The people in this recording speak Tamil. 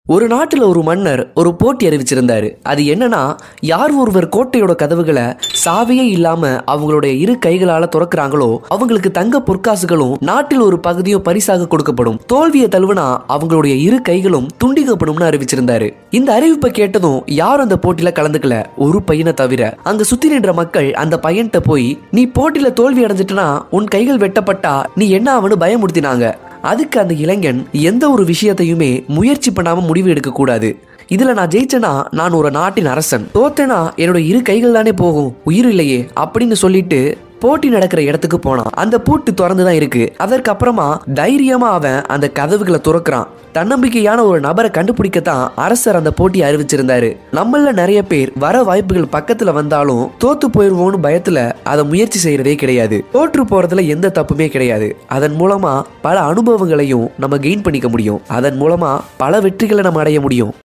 ஒரு நாட்டில் ஒரு மன்னர் ஒரு போட்டி அறிவிச்சிருந்தாரு அது என்னன்னா யார் ஒருவர் கோட்டையோட கதவுகளை சாவியே இல்லாம அவங்களுடைய இரு கைகளால துறக்குறாங்களோ அவங்களுக்கு தங்க பொற்காசுகளும் நாட்டில் ஒரு பகுதியும் பரிசாக கொடுக்கப்படும் தோல்வியை தழுவுனா அவங்களுடைய இரு கைகளும் துண்டிக்கப்படும்னு அறிவிச்சிருந்தாரு இந்த அறிவிப்பை கேட்டதும் யாரும் அந்த போட்டியில கலந்துக்கல ஒரு பையனை தவிர அங்க சுத்தி நின்ற மக்கள் அந்த பையன்கிட்ட போய் நீ போட்டியில தோல்வி அடைஞ்சிட்டனா உன் கைகள் வெட்டப்பட்டா நீ என்ன ஆவன்னு பயமுறுத்தினாங்க அதுக்கு அந்த இளைஞன் எந்த ஒரு விஷயத்தையுமே முயற்சி பண்ணாம முடிவு எடுக்க கூடாது இதுல நான் ஜெயிச்சேனா நான் ஒரு நாட்டின் அரசன் தோத்தேனா என்னோட இரு கைகள் தானே போகும் உயிர் இல்லையே அப்படின்னு சொல்லிட்டு போட்டி நடக்கிற இடத்துக்கு போனான் அந்த பூட்டு திறந்து தான் இருக்கு அதற்கு அப்புறமா தைரியமா அவன் அந்த கதவுகளை துறக்கிறான் தன்னம்பிக்கையான ஒரு நபரை கண்டுபிடிக்கத்தான் அரசர் அந்த போட்டியை அறிவிச்சிருந்தாரு நம்மள நிறைய பேர் வர வாய்ப்புகள் பக்கத்துல வந்தாலும் தோத்து போயிருவோம்னு பயத்துல அதை முயற்சி செய்யறதே கிடையாது தோற்று போறதுல எந்த தப்புமே கிடையாது அதன் மூலமா பல அனுபவங்களையும் நம்ம கெயின் பண்ணிக்க முடியும் அதன் மூலமா பல வெற்றிகளை நம்ம அடைய முடியும்